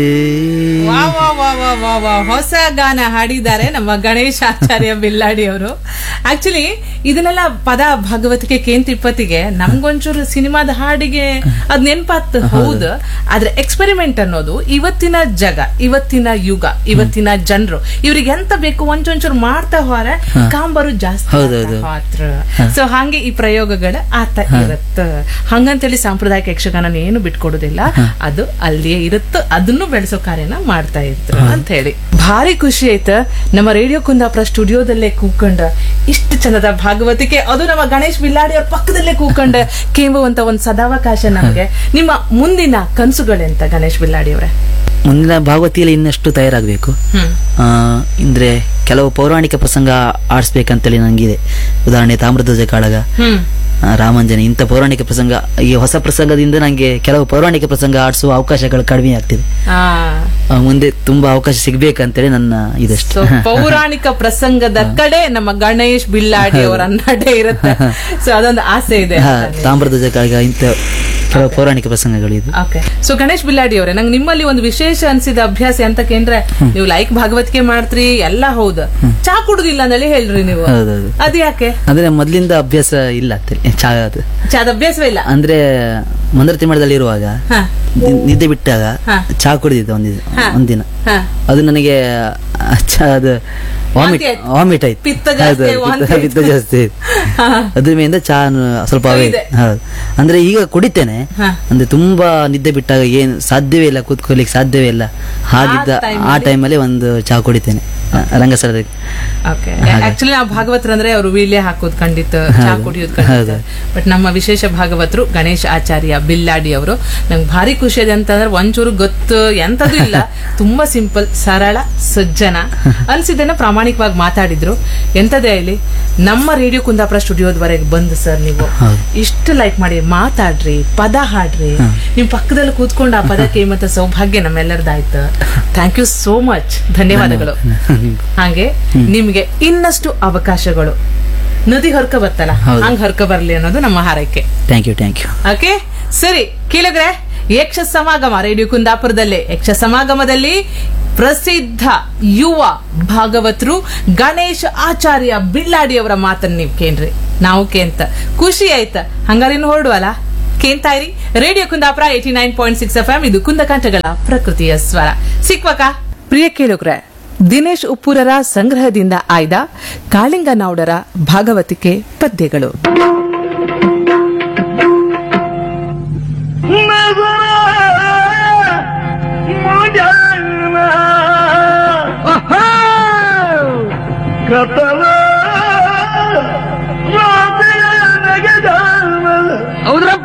ವಾ ವಾ ವಾ ವಾ ವಾ ವಾ ಹೊಸ ಗಾನ ಹಾಡಿದ್ದಾರೆ ನಮ್ಮ ಗಣೇಶ್ ಆಚಾರ್ಯ ಬಿಲ್ಲಾಡಿ ಅವರು ಆಕ್ಚುಲಿ ಇದನ್ನೆಲ್ಲ ಪದ ಭಾಗವತಿಕೆ ಕೇಂದ್ರ ತಿಪ್ಪತ್ತಿಗೆ ನಮ್ಗೊಂಚೂರು ಸಿನಿಮಾದ ಹಾಡಿಗೆ ಅದ್ ನೆನ್ಪಾತ್ ಹೌದು ಆದ್ರೆ ಎಕ್ಸ್ಪೆರಿಮೆಂಟ್ ಅನ್ನೋದು ಇವತ್ತಿನ ಜಗ ಇವತ್ತಿನ ಯುಗ ಇವತ್ತಿನ ಜನರು ಇವ್ರಿಗೆ ಎಂತ ಬೇಕು ಒಂಚೊಂಚೂರು ಮಾಡ್ತಾ ಹೋರ ಕಾಂಬರು ಜಾಸ್ತಿ ಹೌದೌದು. ಮಾತ್ರ ಸೊ ಹಂಗೆ ಈ ಪ್ರಯೋಗಗಳು ಆತ ಇರತ್ತ ಹಂಗಂತೇಳಿ ಸಾಂಪ್ರದಾಯಿಕ ಯಕ್ಷಗಾನ ಏನು ಬಿಟ್ಕೊಡುದಿಲ್ಲ ಅದು ಅಲ್ಲಿಯೇ ಇರುತ್ತ ಅದನ್ನು ಬೆಳೆಸೋ ಕಾರ್ಯನ ಮಾಡ್ತಾ ಇದ್ರು ಅಂತ ಹೇಳಿ ಭಾರಿ ಖುಷಿ ಆಯ್ತ ನಮ್ಮ ರೇಡಿಯೋ ಕುಂದಾಪುರ ಸ್ಟುಡಿಯೋದಲ್ಲೇ ಕೂಕೊಂಡ ಇಷ್ಟು ಚಂದದ ಭಾಗವತಿಕೆ ಅದು ನಮ್ಮ ಗಣೇಶ್ ಬಿಲ್ಲಾಡಿ ಅವ್ರ ಪಕ್ಕದಲ್ಲೇ ಕೂಕೊಂಡ ಕೇಂಬುವಂತ ಒಂದು ಸದಾವಕಾಶ ನಮಗೆ ನಿಮ್ಮ ಮುಂದಿನ ಕನಸುಗಳೆಂತ ಗಣೇಶ್ ಬಿಲ್ಲಾಡಿ ಅವರೇ ಮುಂದಿನ ಭಾಗವತಿಯಲ್ಲಿ ಇನ್ನಷ್ಟು ತಯಾರಾಗಬೇಕು ಹ್ಮ್ ಅಂದ್ರೆ ಕೆಲವು ಪೌರಾಣಿಕ ಪ್ರಸಂಗ ಆಡಿಸ್ಬೇಕಂತೇಳಿ ನಂಗಿದೆ ಉದಾಹರಣೆ ತಾಮ್ರಧ್ವಜ ಕಾಳಗ ಹ್ಮ್ ಆ, ರಾಮಾಂಜನಿ ಇಂಥ ಪೌರಾಣಿಕ ಪ್ರಸಂಗ ಈ ಹೊಸ ಪ್ರಸಂಗದಿಂದ ನಂಗೆ ಕೆಲವು ಪೌರಾಣಿಕ ಪ್ರಸಂಗ ಆಡಿಸುವ ಅವಕಾಶಗಳು ಕಡಿಮೆ ಆಗ್ತಿದೆ ಆ ಆ, ಮುಂದೆ ತುಂಬಾ ಅವಕಾಶ ಸಿಗ್ಬೇಕಂತೇಳಿ ನನ್ನ ಇದಷ್ಟು ಸೊ ಪೌರಾಣಿಕ ಪ್ರಸಂಗದ ಕಡೆ ನಮ್ಮ ಗಣೇಶ್ ಬಿಲ್ಲಾಡಿ ಅವರ ನಡೆ ಇರುತ್ತೆ ಸೊ ಅದೊಂದು ಆಸೆ ಇದೆ ಹಾ, ತಾಮ್ರಧ್ವಜ ಕಾಳಗ ಇಂಥ ಕೆಲವು ಪೌರಾಣಿಕ ಪ್ರಸಂಗಗಳು ಇದು ಓಕೆ ಸೊ ಗಣೇಶ್ ಬಿಲ್ಲಾಡಿ ಅವರೇ ನಂಗೆ ನಿಮ್ಮಲ್ಲಿ ಒಂದು ವಿಶೇಷ ಅನ್ಸಿದ ಅಭ್ಯಾಸ ಅಂತ ಕೇಂದ್ರೆ ನೀವು ಲೈಕ್ ಭಾಗವತಿಕೆ ಮಾಡ್ತ್ರಿ ಎಲ್ಲ ಹೌದು ಚಾ ಕುಡುದಿಲ್ಲ ಅಂದೇಳಿ ಹೇಳ್ರಿ ನೀವು ಹೌದೌದು ಅದ್ ಯಾಕೆ ಅಂದ್ರೆ ಮೊದ್ಲಿಂದ ಅಭ್ಯಾಸ ಇಲ್ಲ ಅಂತೇಳಿ ಚಾ ಅದು ಚಾದ ಅಭ್ಯಾಸವೇ ಇಲ್ಲ ಅಂದ್ರೆ ಮಂದರತಿ ಮಠದಲ್ಲಿ ಇರುವಾಗ ಹ, ನಿ- ನಿದ್ದೆ ಬಿಟ್ಟಾಗ ಹಾ. ಚಾ ಕುಡಿದಿದ್ದೆ ಒಂದಿನ ಹಾ. ಒಂದಿನ ಹ. ಅದು ನನಗೆ ಆ ಚಾ ಅದು ವಾಮಿಟ್ ವಾಂತಿ ಆಯ್ತು. ವಾಮಿಟ್ ಆಯ್ತು ಪಿತ್ತ ಜಾಸ್ತಿ, ಹೌದು, ವಾಂತಿ ಪಿತ್ತ- ಪಿತ್ತ ಜಾಸ್ತಿ ಆಯ್ತು. ಅದ್ರ ಮೇಲಿಂದ ಚಾ ಸ್ವಲ್ಪ ಅವೇ ಇದೆ. ಹೌದು ಅಂದ್ರೆ ಈಗ ಕುಡಿತೇನೆ ಹಾ. ಅಂದ್ರೆ ತುಂಬಾ ನಿದ್ದೆ ಬಿಟ್ಟಾಗ ಏನು ಸಾಧ್ಯವೇ ಇಲ್ಲ ಕೂತ್ಕೊಳ್ಳಿಕ್ಕೆ ಸಾಧ್ಯವೇ ಇಲ್ಲ ಹಾಗಿದ್ದ time ಆ ಟೈಮಲ್ಲಿ ಒಂದು ಚಾ ಕುಡಿತೇನೆ ಆ, ರಂಗಸ್ಥಳದಲ್ಲಿ ಓಕೆ ಆಕ್ಚುಲಿ ನಾವು ಭಾಗವತರು ಅಂದ್ರೆ ಅವರು ವೀಳ್ಯ ಹಾಕೋದು ಖಂಡಿತ ಚಾ ಕುಡಿಯೋದು ಖಂಡಿತ ಹೌದು. ಬಟ್ ನಮ್ಮ ವಿಶೇಷ ಭಾಗವತರು ಗಣೇಶ್ ಆಚಾರ್ಯ ಬಿಲ್ಲಾಡಿ ಅವರು ನಂಗೆ ಭಾರಿ ಖುಷಿ ಇದೆ ಅಂತಂದ್ರೆ ಒಂಚೂರು ಗೊತ್ತು ಎಂತದೂ ಇಲ್ಲ ತುಂಬಾ ಸಿಂಪಲ್ ಸರಳ ಸಜ್ಜನ ಅನ್ಸಿದ್ದನ್ನ ಪ್ರಾಮಾಣಿಕವಾಗಿ ಮಾತಾಡಿದ್ರು ಎಂತದೇ ಇಲ್ಲಿ ನಮ್ಮ ರೇಡಿಯೋ ಕುಂದಾಪುರ ಸ್ಟುಡಿಯೋದವರೆಗೆ ಬಂದು ಸರ್ ನೀವು ಹೌದು. ಇಷ್ಟು ಲೈಕ್ ಮಾಡಿ ಮಾತಾಡ್ರಿ ಪದ ಹಾಡ್ರಿ ನಿಮ್ ಪಕ್ಕದಲ್ಲಿ ಕೂತ್ಕೊಂಡು ಆ ಪದ ಕೇಮಂತ ಸೌಭಾಗ್ಯ ನಮ್ಮೆಲ್ಲರದಾಯ್ತು ಥ್ಯಾಂಕ್ ಯು ಸೋ ಮಚ್ ಧನ್ಯವಾದಗಳು ಹಾಗೆ ನಿಮ್ಗೆ ಇನ್ನಷ್ಟು ಅವಕಾಶಗಳು ನದಿ ಹೊರ್ಕ ಬರ್ತಲ್ಲ ಹೌದು. ಹಂಗ್ ಹೊರ್ಕ ಬರ್ಲಿ ಅನ್ನೋದು ನಮ್ಮ ಹಾರೈಕೆ thank you thank you okay ಸರಿ ಕೇಳಿದ್ರೆ ಯಕ್ಷ ಸಮಾಗಮ ರೇಡಿಯೋ ಕುಂದಾಪುರದಲ್ಲೇ ಯಕ್ಷ ಸಮಾಗಮದಲ್ಲಿ ಪ್ರಸಿದ್ಧ ಯುವ ಭಾಗವತರು ಗಣೇಶ್ ಆಚಾರ್ಯ ಬಿಲ್ಲಾಡಿ ಅವರ ಮಾತನ್ನ ನೀವು ಕೇಳ್ರಿ ನಾವು ಕೇಂತ ಖುಷಿ ಆಯ್ತ ಹಂಗಾರಿನ್ನು ಹೊರಡುವಲ್ಲ ಕೇಂತಾ ಇರಿ radio Kundapura eighty nine point six F M ಇದು ಕುಂದಕಂಠಗಳ ಪ್ರಕೃತಿಯ ಸ್ವರ ಸಿಕ್ವಕ ಪ್ರಿಯ ಕೇಳುಗ್ರೆ ದಿನೇಶ್ ಉಪ್ಪೂರರ ಸಂಗ್ರಹದಿಂದ ಆಯ್ದ ಕಾಳಿಂಗನೌಡರ ಭಾಗವತಿಕೆ ಪದ್ಯಗಳು ಕತಲ